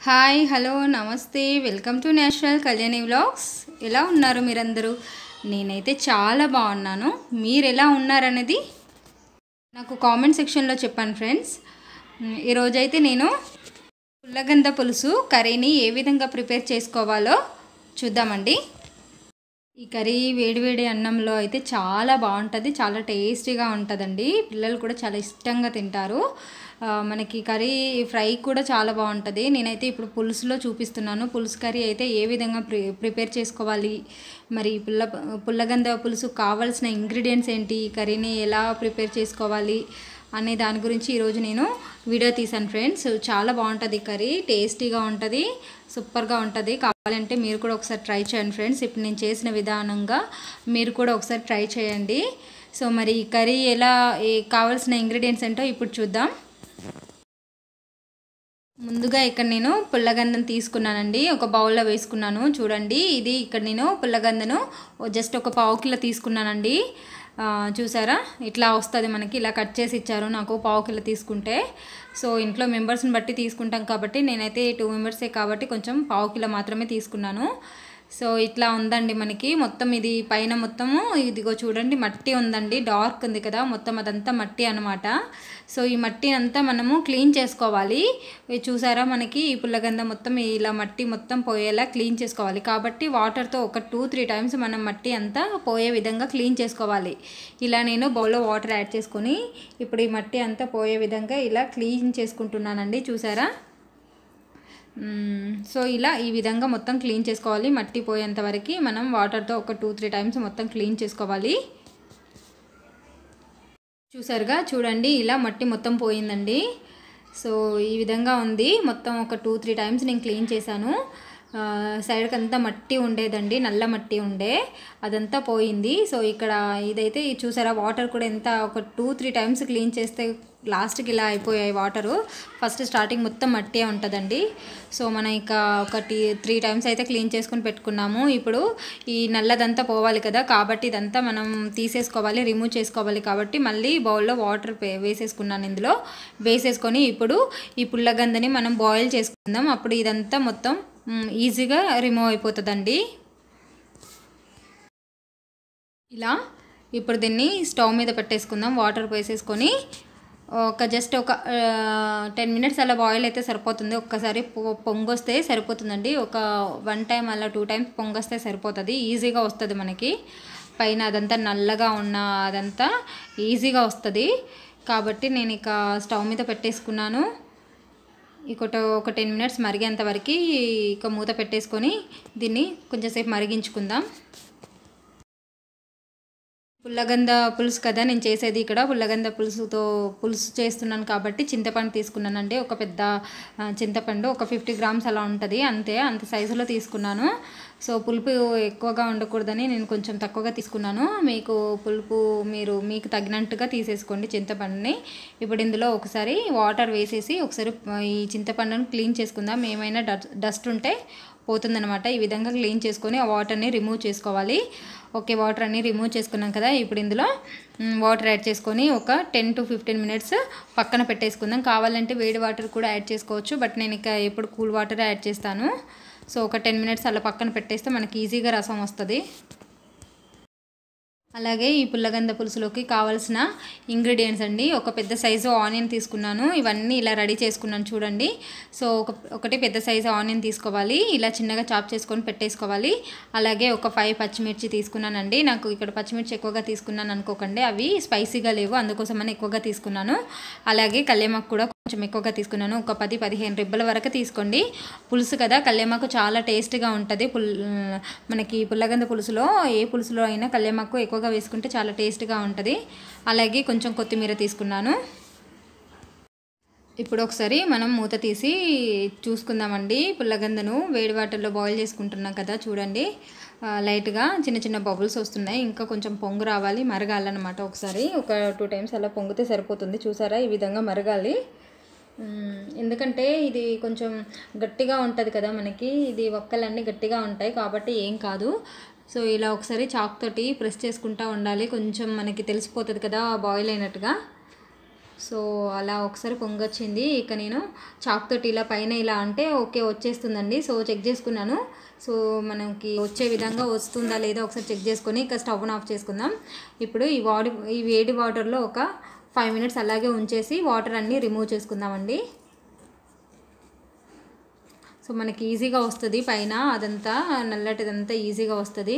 Hi hello namaste welcome to national Kalyani vlogs ఎలా ఉన్నారు మీరందరూ నేనైతే చాలా బాగున్నాను మీరు ఎలా ఉన్నారనేది నాకు కామెంట్ సెక్షన్లో చెప్పాను ఫ్రెండ్స్ మ్, ఈరోజైతే నేను పుల్లగంద పులుసు కర్రీని ఏ విధంగా ప్రిపేర్ చేసుకోవాలో చూద్దామండి ఈ కర్రీ వేడివేడి అన్నంలో అయితే చాలా బాగుంటుంది చాలా టేస్టీగా ఉంటుందండి పిల్లలు కూడా చాలా ఇష్టంగా తింటారు ఆ, మనకి కర్రీ ఫ్రై కూడా చాలా బాగుంటుంది నేనైతే ఇప్పుడు పులుసులో చూపిస్తున్నాను పులుసు కర్రీ అయితే ఏ విధంగా ప్రి ప్రిపేర్ చేసుకోవాలి మరి పుల్ల పుల్లగంద పులుసు కావాల్సిన ఇంగ్రీడియంట్స్ ఏంటి ఈ కర్రీని ఎలా ప్రిపేర్ చేసుకోవాలి అనే దాని గురించి ఈరోజు నేను వీడియో తీసాను ఫ్రెండ్స్ చాలా బాగుంటుంది ఈ కర్రీ టేస్టీగా ఉంటుంది సూపర్గా ఉంటుంది కావాలంటే మీరు కూడా ఒకసారి ట్రై చేయండి ఫ్రెండ్స్ ఇప్పుడు నేను చేసిన విధానంగా మీరు కూడా ఒకసారి ట్రై చేయండి సో మరి ఈ కర్రీ ఎలా ఏ కావాల్సిన ఇంగ్రీడియంట్స్ ఏంటో ఇప్పుడు చూద్దాం ముందుగా ఇక్కడ నేను పుల్లగంధం తీసుకున్నానండి ఒక బౌల్లో వేసుకున్నాను చూడండి ఇది ఇక్కడ నేను పుల్లగంధను జస్ట్ ఒక పావు కిలో తీసుకున్నానండి ఆ, చూసారా ఇట్లా వస్తుంది మనకి ఇలా కట్ చేసి ఇచ్చారు నాకు పావు కిలో తీసుకుంటే సో ఇంట్లో మెంబర్స్ని బట్టి తీసుకుంటాం కాబట్టి నేనైతే టూ మెంబర్సే కాబట్టి కొంచెం పావు కిలో మాత్రమే తీసుకున్నాను సో ఇట్లా ఉందండి మనకి మొత్తం ఇది పైన మొత్తము ఇదిగో చూడండి మట్టి ఉందండి డార్క్ ఉంది కదా మొత్తం అదంతా మట్టి అనమాట సో ఈ మట్టి అంతా మనము క్లీన్ చేసుకోవాలి ఇది చూసారా మనకి ఈ పుల్లగంధ మొత్తం ఇలా మట్టి మొత్తం పోయేలా క్లీన్ చేసుకోవాలి కాబట్టి వాటర్తో ఒక టూ త్రీ టైమ్స్ మనం మట్టి అంతా పోయే విధంగా క్లీన్ చేసుకోవాలి ఇలా నేను బౌల్లో వాటర్ యాడ్ చేసుకొని ఇప్పుడు ఈ మట్టి అంతా పోయే విధంగా ఇలా క్లీన్ చేసుకుంటున్నానండి చూసారా మ్మ్. సో ఇలా ఈ విధంగా మొత్తం క్లీన్ చేసుకోవాలి మట్టి పోయేంత వరకు మనం వాటర్తో ఒక టూ త్రీ టైమ్స్ మొత్తం క్లీన్ చేసుకోవాలి చూసారుగా చూడండి ఇలా మట్టి మొత్తం పోయిందండి సో ఈ విధంగా ఉంది మొత్తం ఒక టూ త్రీ టైమ్స్ నేను క్లీన్ చేశాను ఆ, సైడ్కి అంతా మట్టి ఉండేదండి నల్ల మట్టి ఉండే అదంతా పోయింది సో ఇక్కడ ఇదైతే ఇది చూసారా వాటర్ కూడా ఎంత ఒక టూ త్రీ టైమ్స్ క్లీన్ చేస్తే లాస్ట్కి ఇలా అయిపోయాయి వాటరు ఫస్ట్ స్టార్టింగ్ మొత్తం మట్టే ఉంటుందండి సో మనం ఇక ఒకటి త్రీ టైమ్స్ అయితే క్లీన్ చేసుకుని పెట్టుకున్నాము ఇప్పుడు ఈ నల్లదంతా పోవాలి కదా కాబట్టి ఇదంతా మనం తీసేసుకోవాలి రిమూవ్ చేసుకోవాలి కాబట్టి మళ్ళీ బౌల్లో వాటర్ పే- వేసేసుకున్నాను ఇందులో వేసేసుకొని ఇప్పుడు ఈ పుల్లగందని మనం బాయిల్ చేసుకుందాం అప్పుడు ఇదంతా మొత్తం మ్, ఈజీగా రిమూవ్ అయిపోతుందండి ఇలా ఇప్పుడు దీన్ని స్టవ్ మీద పెట్టేసుకుందాం వాటర్ వేసేసుకొని ఒక జస్ట్ ఒక టెన్ మినిట్స్ అలా బాయిల్ అయితే సరిపోతుంది ఒక్కసారి పొ- పొంగొస్తే సరిపోతుందండి ఒక వన్ టైం అలా టూ టైమ్స్ పొంగొస్తే సరిపోతుంది ఈజీగా వస్తుంది మనకి పైన అదంతా నల్లగా ఉన్న అదంతా ఈజీగా వస్తుంది కాబట్టి నేను ఇక స్టవ్ మీద పెట్టేసుకున్నాను ఇంకొక ఒక టెన్ మినిట్స్ మరిగేంత వరకు ఇక మూత పెట్టేసుకొని దీన్ని కొంచెంసేపు మరిగించుకుందాం పుల్లగంద పులుసు కదా నేను చేసేది ఇక్కడ పుల్లగంద పులుసుతో పులుసు చేస్తున్నాను కాబట్టి చింతపండు తీసుకున్నానండి ఒక పెద్ద ఆ, చింతపండు ఒక ఫిఫ్టీ గ్రామ్స్ అలా ఉంటుంది అంతే అంత సైజులో తీసుకున్నాను సో పులుపు ఎక్కువగా ఉండకూడదని నేను కొంచెం తక్కువగా తీసుకున్నాను మీకు పులుపు మీరు మీకు తగినట్టుగా తీసేసుకోండి చింతపండుని ఇప్పుడు ఇందులో ఒకసారి వాటర్ వేసేసి ఒకసారి ఈ చింతపండును క్లీన్ చేసుకుందాం ఏమైనా డస్ట్ ఉంటే పోతుందనమాట ఈ విధంగా క్లీన్ చేసుకొని ఆ వాటర్ని రిమూవ్ చేసుకోవాలి ఓకే వాటర్ అన్ని రిమూవ్ చేసుకున్నాం కదా ఇప్పుడు ఇందులో మ్, వాటర్ యాడ్ చేసుకొని ఒక టెన్ టు ఫిఫ్టీన్ మినిట్స్ పక్కన పెట్టేసుకుందాం కావాలంటే వేడి వాటర్ కూడా యాడ్ చేసుకోవచ్చు బట్ నేను ఇక ఎప్పుడు కూల్ వాటర్ యాడ్ చేస్తాను సో ఒక టెన్ మినిట్స్ అలా పక్కన పెట్టేస్తే మనకి ఈజీగా రసం వస్తుంది అలాగే ఈ పుల్లగంద పులుసులోకి కావాల్సిన ఇంగ్రీడియంట్స్ అండి ఒక పెద్ద సైజు ఆనియన్ తీసుకున్నాను ఇవన్నీ ఇలా రెడీ చేసుకున్నాను చూడండి సో ఒక ఒకటి పెద్ద సైజు ఆనియన్ తీసుకోవాలి ఇలా చిన్నగా చాప్ చేసుకొని పెట్టేసుకోవాలి అలాగే ఒక ఫైవ్ పచ్చిమిర్చి తీసుకున్నానండి నాకు ఇక్కడ పచ్చిమిర్చి ఎక్కువగా తీసుకున్నాను అనుకోకండి అవి స్పైసీగా లేవు అందుకోసమని ఎక్కువగా తీసుకున్నాను అలాగే కల్లేమాకు కూడా కొంచెం ఎక్కువగా తీసుకున్నాను ఒక పది పదిహేను రిబ్బల వరకు తీసుకోండి పులుసు కదా కల్లేమాకు చాలా టేస్ట్గా ఉంటుంది పుల్ మనకి పుల్లగంద పులుసులో ఏ పులుసులో అయినా కల్లేమాకు ఎక్కువగా వేసుకుంటే చాలా టేస్ట్గా ఉంటుంది అలాగే కొంచెం కొత్తిమీర తీసుకున్నాను ఇప్పుడు ఒకసారి మనం మూత తీసి చూసుకుందామండి పుల్లగందను వేడి వాటర్లో బాయిల్ చేసుకుంటున్నాం కదా చూడండి ఆ, లైట్గా చిన్న చిన్న బబుల్స్ వస్తున్నాయి ఇంకా కొంచెం పొంగు రావాలి మరగాలన్నమాట ఒకసారి ఒక టూ టైమ్స్ అలా పొంగితే సరిపోతుంది చూసారా ఈ విధంగా మరగాలి మ్మ్, ఎందుకంటే ఇది కొంచెం గట్టిగా ఉంటుంది కదా మనకి ఇది ఒక్కలన్నీ గట్టిగా ఉంటాయి కాబట్టి ఏం కాదు సో ఇలా ఒకసారి చాక్ తోటి ప్రెస్ చేసుకుంటూ ఉండాలి కొంచెం మనకి తెలిసిపోతుంది కదా బాయిల్ అయినట్టుగా సో అలా ఒకసారి పొంగొచ్చింది ఇక నేను చాక్ తోటి ఇలా పైన ఇలా అంటే ఓకే వచ్చేస్తుందండి సో చెక్ చేసుకున్నాను సో మనకి వచ్చే విధంగా వస్తుందా లేదా ఒకసారి చెక్ చేసుకొని ఇక స్టవ్ ఆఫ్ చేసుకుందాం ఇప్పుడు ఈ వాడి ఈ వేడి వాటర్లో ఒక ఫైవ్ మినిట్స్ అలాగే ఉంచేసి వాటర్ అన్నీ రిమూవ్ చేసుకుందామండి సో మనకి ఈజీగా వస్తుంది పైన అదంతా నల్లటిదంతా ఈజీగా వస్తుంది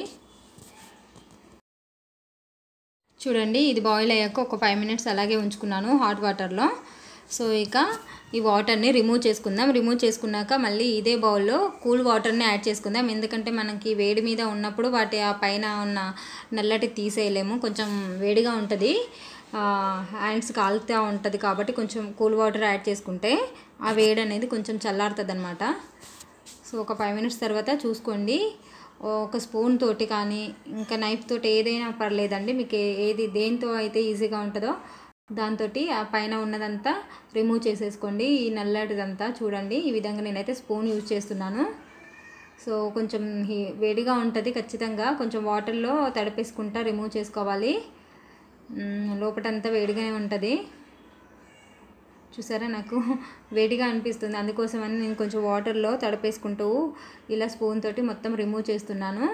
చూడండి ఇది బాయిల్ అయ్యాక ఒక ఫైవ్ మినిట్స్ అలాగే ఉంచుకున్నాను హాట్ వాటర్లో సో ఇక ఈ వాటర్ని రిమూవ్ చేసుకుందాం రిమూవ్ చేసుకున్నాక మళ్ళీ ఇదే బౌల్లో కూల్ వాటర్ని యాడ్ చేసుకుందాం ఎందుకంటే మనకి వేడి మీద ఉన్నప్పుడు వాటి ఆ పైన ఉన్న నల్లటి తీసేయలేము కొంచెం వేడిగా ఉంటుంది హ్యాండ్స్ కాలుతూ ఉంటుంది కాబట్టి కొంచెం కూల్ వాటర్ యాడ్ చేసుకుంటే ఆ వేడి అనేది కొంచెం చల్లారుతుంది అనమాట సో ఒక ఫైవ్ మినిట్స్ తర్వాత చూసుకోండి ఒక స్పూన్ తోటి కానీ ఇంకా నైఫ్ తోటి ఏదైనా పర్లేదండి మీకు ఏది దేంతో అయితే ఈజీగా ఉంటుందో దాంతో ఆ పైన ఉన్నదంతా రిమూవ్ చేసేసుకోండి ఈ నల్లటిదంతా చూడండి ఈ విధంగా నేనైతే స్పూన్ యూజ్ చేస్తున్నాను సో కొంచెం వేడిగా ఉంటుంది ఖచ్చితంగా కొంచెం వాటర్లో తడిపేసుకుంటా రిమూవ్ చేసుకోవాలి లోపటంతా వేడిగానే ఉంటుంది చూసారా నాకు వేడిగా అనిపిస్తుంది అందుకోసమని నేను కొంచెం వాటర్లో తడిపేసుకుంటూ ఇలా స్పూన్ తోటి మొత్తం రిమూవ్ చేస్తున్నాను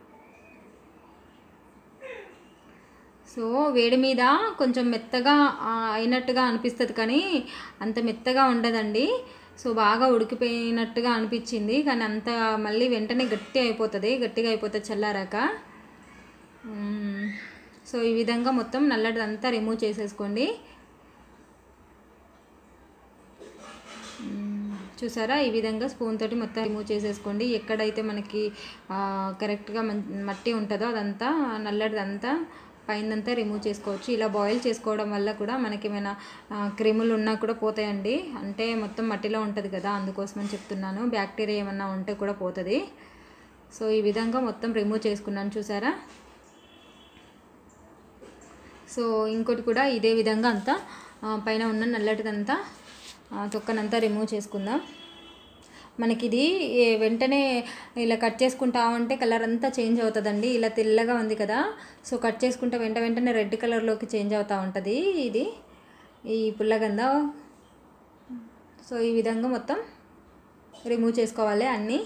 సో వేడి మీద కొంచెం మెత్తగా అయినట్టుగా అనిపిస్తుంది కానీ అంత మెత్తగా ఉండదండి సో బాగా ఉడికిపోయినట్టుగా అనిపించింది కానీ అంత మళ్ళీ వెంటనే గట్టి అయిపోతుంది గట్టిగా అయిపోతుంది చల్లారాక సో ఈ విధంగా మొత్తం నల్లటిదంతా రిమూవ్ చేసేసుకోండి చూసారా ఈ విధంగా స్పూన్ తోటి మొత్తం రిమూవ్ చేసేసుకోండి ఎక్కడైతే మనకి కరెక్ట్గా మట్టి ఉంటుందో అదంతా నల్లటిదంతా పైనంతా రిమూవ్ చేసుకోవచ్చు ఇలా బాయిల్ చేసుకోవడం వల్ల కూడా మనకి ఏమైనా క్రిములు ఉన్నా కూడా పోతాయండి అంటే మొత్తం మట్టిలో ఉంటుంది కదా అందుకోసమని చెప్తున్నాను బ్యాక్టీరియా ఏమన్నా ఉంటే కూడా పోతుంది సో ఈ విధంగా మొత్తం రిమూవ్ చేసుకున్నాను చూసారా సో ఇంకోటి కూడా ఇదే విధంగా అంతా పైన ఉన్న నల్లటిదంతా తొక్కనంతా రిమూవ్ చేసుకుందాం మనకి ఇది వెంటనే ఇలా కట్ చేసుకుంటా ఉంటే కలర్ అంతా చేంజ్ అవుతుందండి ఇలా తెల్లగా ఉంది కదా సో కట్ చేసుకుంటే వెంట వెంటనే రెడ్ కలర్లోకి చేంజ్ అవుతూ ఉంటుంది ఇది ఈ పుల్లగంద సో ఈ విధంగా మొత్తం రిమూవ్ చేసుకోవాలి అన్నీ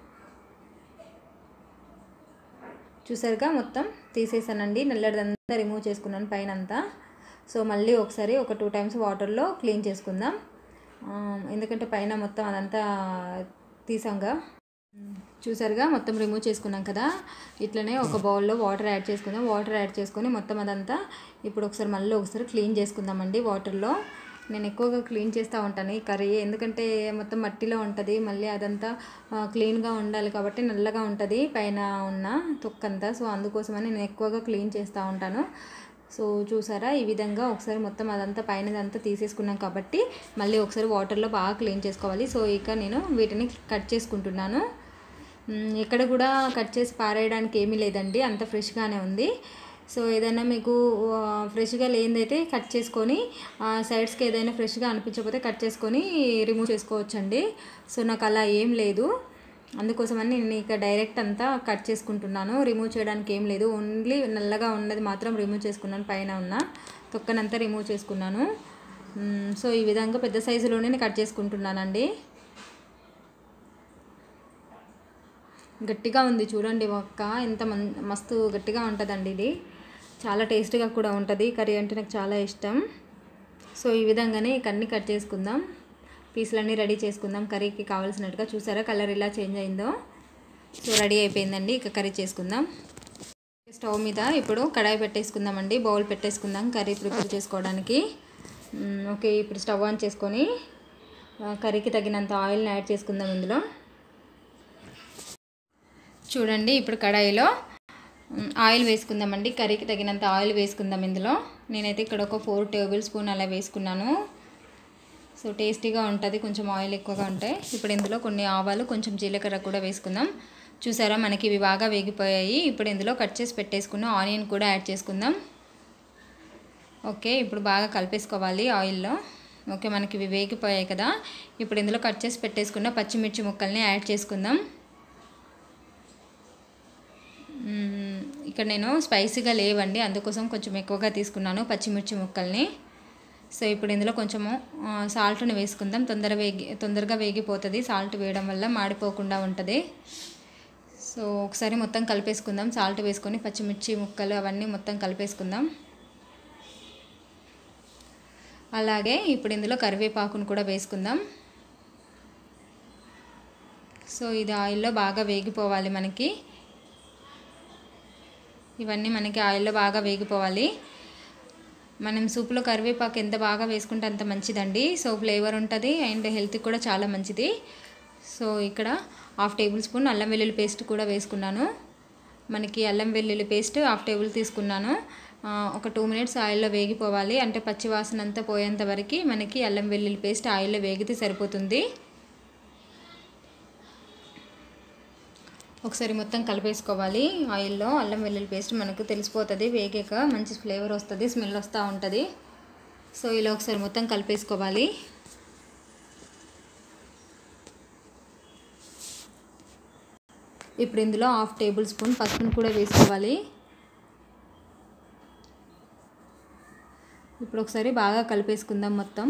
చూసారుగా మొత్తం తీసేసానండి నల్లటిదంతా రిమూవ్ చేసుకున్నాను పైన అంతా సో మళ్ళీ ఒకసారి ఒక టూ టైమ్స్ వాటర్లో క్లీన్ చేసుకుందాం ఎందుకంటే పైన మొత్తం అదంతా తీసాంగా చూసారుగా మొత్తం రిమూవ్ చేసుకున్నాం కదా ఇట్లనే ఒక బౌల్లో వాటర్ యాడ్ చేసుకుందాం వాటర్ యాడ్ చేసుకొని మొత్తం అదంతా ఇప్పుడు ఒకసారి మళ్ళీ ఒకసారి క్లీన్ చేసుకుందామండి వాటర్లో నేను ఎక్కువగా క్లీన్ చేస్తూ ఉంటాను ఈ కర్రీ ఎందుకంటే మొత్తం మట్టిలో ఉంటుంది మళ్ళీ అదంతా క్లీన్గా ఉండాలి కాబట్టి నల్లగా ఉంటుంది పైన ఉన్న తొక్కంతా సో అందుకోసమని నేను ఎక్కువగా క్లీన్ చేస్తూ ఉంటాను సో చూసారా ఈ విధంగా ఒకసారి మొత్తం అదంతా పైనదంతా తీసేసుకున్నాం కాబట్టి మళ్ళీ ఒకసారి వాటర్లో బాగా క్లీన్ చేసుకోవాలి సో ఇక నేను వీటిని కట్ చేసుకుంటున్నాను ఎక్కడ కూడా కట్ చేసి పారేయడానికి ఏమీ లేదండి అంత ఫ్రెష్గానే ఉంది సో ఏదైనా మీకు ఫ్రెష్గా లేనిదైతే కట్ చేసుకొని సైడ్స్కి ఏదైనా ఫ్రెష్గా అనిపించకపోతే కట్ చేసుకొని రిమూవ్ చేసుకోవచ్చండి సో నాకు అలా ఏం లేదు అందుకోసమని నేను ఇక డైరెక్ట్ అంతా కట్ చేసుకుంటున్నాను రిమూవ్ చేయడానికి ఏం లేదు ఓన్లీ నల్లగా ఉన్నది మాత్రం రిమూవ్ చేసుకున్నాను పైన ఉన్న తొక్కనంతా రిమూవ్ చేసుకున్నాను సో ఈ విధంగా పెద్ద సైజులోనే నేను కట్ చేసుకుంటున్నానండి గట్టిగా ఉంది చూడండి ఒక్క ఎంత మన్ మస్తు గట్టిగా ఉంటుందండి ఇది చాలా టేస్టీగా కూడా ఉంటుంది కర్రీ అంటే నాకు చాలా ఇష్టం సో ఈ విధంగానే ఇక అన్నీ కట్ చేసుకుందాం పీసులన్నీ రెడీ చేసుకుందాం కర్రీకి కావాల్సినట్టుగా చూసారా కలర్ ఇలా చేంజ్ అయిందో సో రెడీ అయిపోయిందండి ఇక కర్రీ చేసుకుందాం స్టవ్ మీద ఇప్పుడు కడాయి పెట్టేసుకుందామండి బౌల్ పెట్టేసుకుందాం కర్రీ ప్రిపేర్ చేసుకోవడానికి ఓకే ఇప్పుడు స్టవ్ ఆన్ చేసుకొని కర్రీకి తగినంత ఆయిల్ని యాడ్ చేసుకుందాం ఇందులో చూడండి ఇప్పుడు కడాయిలో ఆయిల్ వేసుకుందామండి కర్రీకి తగినంత ఆయిల్ వేసుకుందాం ఇందులో నేనైతే ఇక్కడ ఒక ఫోర్ టేబుల్ స్పూన్ అలా వేసుకున్నాను సో టేస్టీగా ఉంటుంది కొంచెం ఆయిల్ ఎక్కువగా ఉంటాయి ఇప్పుడు ఇందులో కొన్ని ఆవాలు కొంచెం జీలకర్ర కూడా వేసుకుందాం చూసారా మనకి ఇవి బాగా వేగిపోయాయి ఇప్పుడు ఇందులో కట్ చేసి పెట్టేసుకున్న ఆనియన్ కూడా యాడ్ చేసుకుందాం ఓకే ఇప్పుడు బాగా కలిపేసుకోవాలి ఆయిల్లో ఓకే మనకి ఇవి వేగిపోయాయి కదా ఇప్పుడు ఇందులో కట్ చేసి పెట్టేసుకున్న పచ్చిమిర్చి ముక్కల్ని యాడ్ చేసుకుందాం ఇక్కడ నేను స్పైసీగా లేవండి అందుకోసం కొంచెం ఎక్కువగా తీసుకున్నాను పచ్చిమిర్చి ముక్కల్ని సో ఇప్పుడు ఇందులో కొంచెము సాల్ట్ని వేసుకుందాం తొందర వేగి తొందరగా వేగిపోతుంది సాల్ట్ వేయడం వల్ల మాడిపోకుండా ఉంటుంది సో ఒకసారి మొత్తం కలిపేసుకుందాం సాల్ట్ వేసుకొని పచ్చిమిర్చి ముక్కలు అవన్నీ మొత్తం కలిపేసుకుందాం అలాగే ఇప్పుడు ఇందులో కరివేపాకును కూడా వేసుకుందాం సో ఇది ఆయిల్లో బాగా వేగిపోవాలి మనకి ఇవన్నీ మనకి ఆయిల్లో బాగా వేగిపోవాలి మనం సూప్లో కరివేపాకు ఎంత బాగా వేసుకుంటే అంత మంచిదండి సో ఫ్లేవర్ ఉంటుంది అండ్ హెల్త్కి కూడా చాలా మంచిది సో ఇక్కడ హాఫ్ టేబుల్ స్పూన్ అల్లం వెల్లుల్లి పేస్ట్ కూడా వేసుకున్నాను మనకి అల్లం వెల్లుల్లి పేస్ట్ హాఫ్ టేబుల్ తీసుకున్నాను ఒక టూ మినిట్స్ ఆయిల్లో వేగిపోవాలి అంటే పచ్చి వాసన అంతా పోయేంత వరకు మనకి అల్లం వెల్లుల్లి పేస్ట్ ఆయిల్లో వేగితే సరిపోతుంది ఒకసారి మొత్తం కలిపేసుకోవాలి ఆయిల్లో అల్లం వెల్లుల్లి పేస్ట్ మనకు తెలిసిపోతుంది వేగాక మంచి ఫ్లేవర్ వస్తుంది స్మెల్ వస్తూ ఉంటుంది సో ఇలా ఒకసారి మొత్తం కలిపేసుకోవాలి ఇప్పుడు ఇందులో హాఫ్ టేబుల్ స్పూన్ పసుపును కూడా వేసుకోవాలి ఇప్పుడు ఒకసారి బాగా కలిపేసుకుందాం మొత్తం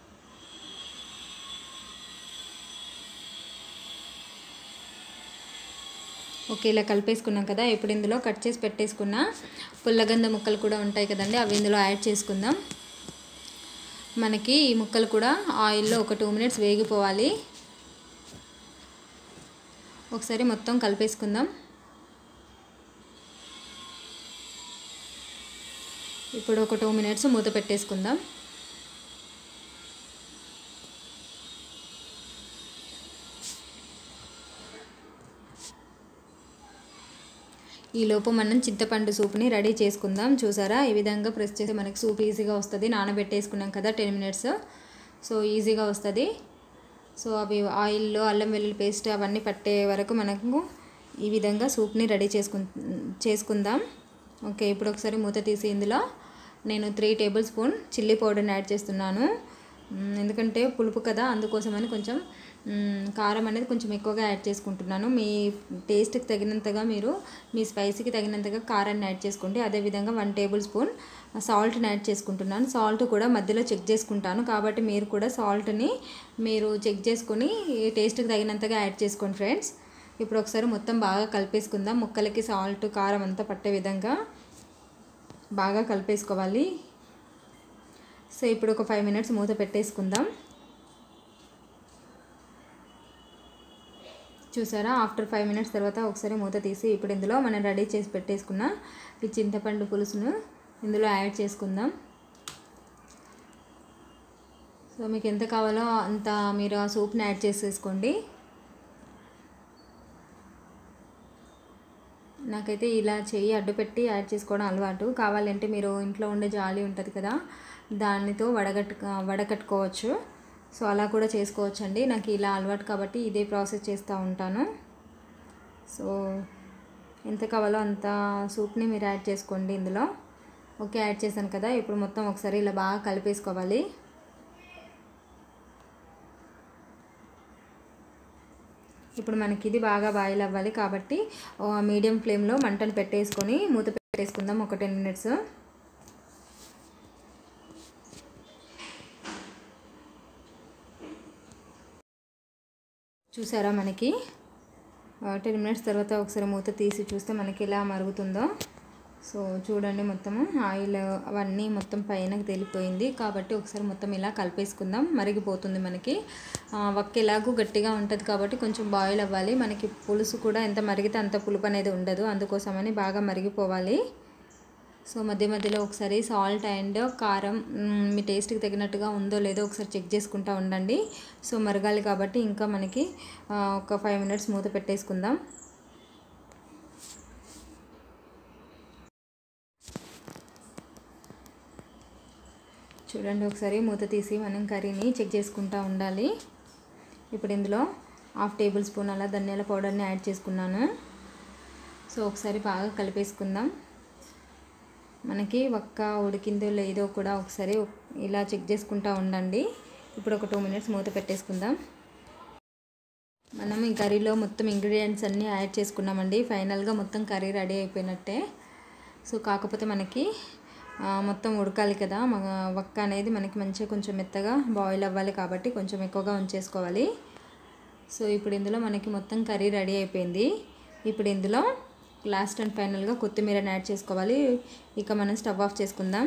ఓకే ఇలా కలిపేసుకున్నాం కదా ఇప్పుడు ఇందులో కట్ చేసి పెట్టేసుకున్న పుల్లగంధ ముక్కలు కూడా ఉంటాయి కదండి అవి ఇందులో యాడ్ చేసుకుందాం మనకి ఈ ముక్కలు కూడా ఆయిల్లో ఒక టూ మినిట్స్ వేగిపోవాలి ఒకసారి మొత్తం కలిపేసుకుందాం ఇప్పుడు ఒక టూ మినిట్స్ మూత పెట్టేసుకుందాం ఈ లోపు మనం చింతపండు సూప్ని రెడీ చేసుకుందాం చూసారా ఈ విధంగా ప్రెస్ చేస్తే మనకి సూప్ ఈజీగా వస్తుంది నానబెట్టేసుకున్నాం కదా టెన్ మినిట్స్ సో ఈజీగా వస్తుంది సో అవి ఆయిల్లో అల్లం వెల్లుల్లి పేస్ట్ అవన్నీ పట్టే వరకు మనకు ఈ విధంగా సూప్ని రెడీ చేసుకు చేసుకుందాం ఓకే ఇప్పుడు ఒకసారి మూత తీసి ఇందులో నేను త్రీ టేబుల్ స్పూన్ చిల్లీ పౌడర్ని యాడ్ చేస్తున్నాను ఎందుకంటే పులుపు కదా అందుకోసమని కొంచెం కారం అనేది కొంచెం ఎక్కువగా యాడ్ చేసుకుంటున్నాను మీ టేస్ట్కి తగినంతగా మీరు మీ స్పైసీకి తగినంతగా కారాన్ని యాడ్ చేసుకోండి అదేవిధంగా వన్ టేబుల్ స్పూన్ సాల్ట్ని యాడ్ చేసుకుంటున్నాను సాల్ట్ కూడా మధ్యలో చెక్ చేసుకుంటాను కాబట్టి మీరు కూడా సాల్ట్ని మీరు చెక్ చేసుకొని టేస్ట్కి తగినంతగా యాడ్ చేసుకోండి ఫ్రెండ్స్ ఇప్పుడు ఒకసారి మొత్తం బాగా కలిపేసుకుందాం ముక్కలకి సాల్ట్ కారం అంతా పట్టే విధంగా బాగా కలిపేసుకోవాలి సో ఇప్పుడు ఒక ఫైవ్ మినిట్స్ మూత పెట్టేసుకుందాం చూసారా ఆఫ్టర్ ఫైవ్ మినిట్స్ తర్వాత ఒకసారి మూత తీసి ఇప్పుడు ఇందులో మనం రెడీ చేసి పెట్టేసుకున్న ఈ చింతపండు పులుసును ఇందులో యాడ్ చేసుకుందాం సో మీకు ఎంత కావాలో అంత మీరు ఆ సూప్ని యాడ్ చేసేసుకోండి నాకైతే ఇలా చెయ్యి అడ్డు పెట్టి యాడ్ చేసుకోవడం అలవాటు కావాలంటే మీరు ఇంట్లో ఉండే జాలి ఉంటుంది కదా దానితో వడగట్టు వడకట్టుకోవచ్చు సో అలా కూడా చేసుకోవచ్చు అండి నాకు ఇలా అలవాటు కాబట్టి ఇదే ప్రాసెస్ చేస్తూ ఉంటాను సో ఎంత కావాలో అంత సూప్ని మీరు యాడ్ చేసుకోండి ఇందులో ఓకే యాడ్ చేశాను కదా ఇప్పుడు మొత్తం ఒకసారి ఇలా బాగా కలిపేసుకోవాలి ఇప్పుడు మనకి ఇది బాగా బాయిల్ అవ్వాలి కాబట్టి మీడియం ఫ్లేమ్లో మంటను పెట్టేసుకొని మూత పెట్టేసుకుందాం ఒక టెన్ మినిట్స్ చూసారా మనకి టెన్ మినిట్స్ తర్వాత ఒకసారి మూత తీసి చూస్తే మనకి ఎలా మరుగుతుందో సో చూడండి మొత్తము ఆయిల్ అవన్నీ మొత్తం పైనకి తేలిపోయింది కాబట్టి ఒకసారి మొత్తం ఇలా కలిపేసుకుందాం మరిగిపోతుంది మనకి వక్క ఎలాగూ గట్టిగా ఉంటుంది కాబట్టి కొంచెం బాయిల్ అవ్వాలి మనకి పులుసు కూడా ఎంత మరిగితే అంత పులుపు అనేది ఉండదు అందుకోసమని బాగా మరిగిపోవాలి సో మధ్య మధ్యలో ఒకసారి సాల్ట్ అండ్ కారం మీ టేస్ట్కి తగినట్టుగా ఉందో లేదో ఒకసారి చెక్ చేసుకుంటూ ఉండండి సో మరగాలి కాబట్టి ఇంకా మనకి ఒక ఫైవ్ మినిట్స్ మూత పెట్టేసుకుందాం చూడండి ఒకసారి మూత తీసి మనం కర్రీని చెక్ చేసుకుంటూ ఉండాలి ఇప్పుడు ఇందులో హాఫ్ టేబుల్ స్పూన్ అలా ధనియాల పౌడర్ని యాడ్ చేసుకున్నాను సో ఒకసారి బాగా కలిపేసుకుందాం మనకి ఒక్క ఉడికిందో లేదో కూడా ఒకసారి ఇలా చెక్ చేసుకుంటూ ఉండండి ఇప్పుడు ఒక టూ మినిట్స్ మూత పెట్టేసుకుందాం మనం ఈ కర్రీలో మొత్తం ఇంగ్రీడియంట్స్ అన్నీ యాడ్ చేసుకున్నామండి ఫైనల్గా మొత్తం కర్రీ రెడీ అయిపోయినట్టే సో కాకపోతే మనకి ఆ, మొత్తం ఉడకాలి కదా మన వక్క అనేది మనకి మంచిగా కొంచెం మెత్తగా బాయిల్ అవ్వాలి కాబట్టి కొంచెం ఎక్కువగా ఉంచేసుకోవాలి సో ఇప్పుడు ఇందులో మనకి మొత్తం కర్రీ రెడీ అయిపోయింది ఇప్పుడు ఇందులో లాస్ట్ అండ్ ఫైనల్గా కొత్తిమీరని యాడ్ చేసుకోవాలి ఇక మనం స్టవ్ ఆఫ్ చేసుకుందాం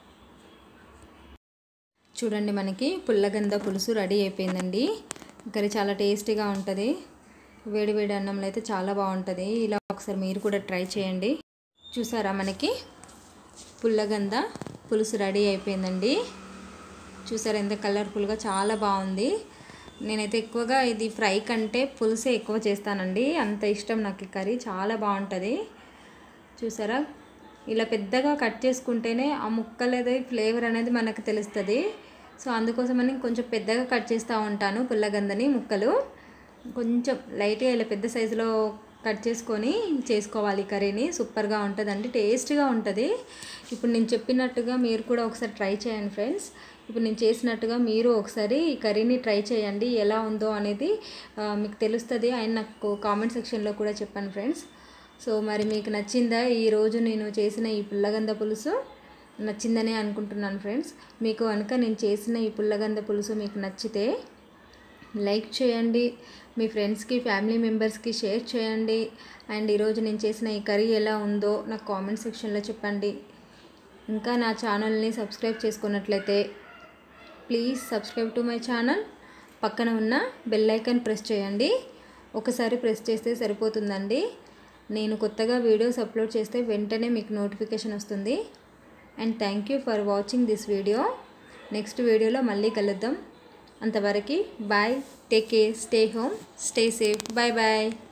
చూడండి మనకి పుల్లగంద పులుసు రెడీ అయిపోయిందండి కర్రీ చాలా టేస్టీగా ఉంటుంది వేడి వేడి అన్నంలో అయితే చాలా బాగుంటుంది ఇలా ఒకసారి మీరు కూడా ట్రై చేయండి చూసారా మనకి పుల్లగంద పులుసు రెడీ అయిపోయిందండి చూసారా ఎంత కలర్ఫుల్గా చాలా బాగుంది నేనైతే ఎక్కువగా ఇది ఫ్రై కంటే పులుసే ఎక్కువ చేస్తానండి అంత ఇష్టం నాకు ఈ కర్రీ చాలా బాగుంటుంది చూసారా ఇలా పెద్దగా కట్ చేసుకుంటేనే ఆ ముక్కలది ఫ్లేవర్ అనేది మనకు తెలుస్తుంది సో అందుకోసమని కొంచెం పెద్దగా కట్ చేస్తూ ఉంటాను పుల్లగందని ముక్కలు కొంచెం లైట్గా ఇలా పెద్ద సైజులో కట్ చేసుకొని చేసుకోవాలి ఈ కర్రీని సూపర్గా ఉంటుందండి టేస్ట్గా ఉంటుంది ఇప్పుడు నేను చెప్పినట్టుగా మీరు కూడా ఒకసారి ట్రై చేయండి ఫ్రెండ్స్ ఇప్పుడు నేను చేసినట్టుగా మీరు ఒకసారి ఈ కర్రీని ట్రై చేయండి ఎలా ఉందో అనేది ఆ, మీకు తెలుస్తుంది అండ్ నాకు కామెంట్ సెక్షన్లో కూడా చెప్పండి ఫ్రెండ్స్ సో మరి మీకు నచ్చిందా ఈరోజు నేను చేసిన ఈ పుల్లగంద పులుసు నచ్చిందని అనుకుంటున్నాను ఫ్రెండ్స్ మీకు కనుక నేను చేసిన ఈ పుల్లగంద పులుసు మీకు నచ్చితే లైక్ చేయండి మీ ఫ్రెండ్స్కి ఫ్యామిలీ మెంబర్స్కి షేర్ చేయండి అండ్ ఈరోజు నేను చేసిన ఈ కర్రీ ఎలా ఉందో నాకు కామెంట్ సెక్షన్లో చెప్పండి ఇంకా నా ఛానల్ని సబ్స్క్రైబ్ చేసుకున్నట్లయితే please subscribe to my channel పక్కన ఉన్న బెల్ ఐకాన్ ప్రెస్ చేయండి ఒకసారి ప్రెస్ చేస్తే సరిపోతుందండి నేను కొత్తగా వీడియోస్ అప్లోడ్ చేస్తే వెంటనే మీకు నోటిఫికేషన్ వస్తుంది and thank you for watching this video next వీడియోలో మళ్ళీ కలుద్దాం అంతవరకు bye take care stay home stay safe bye bye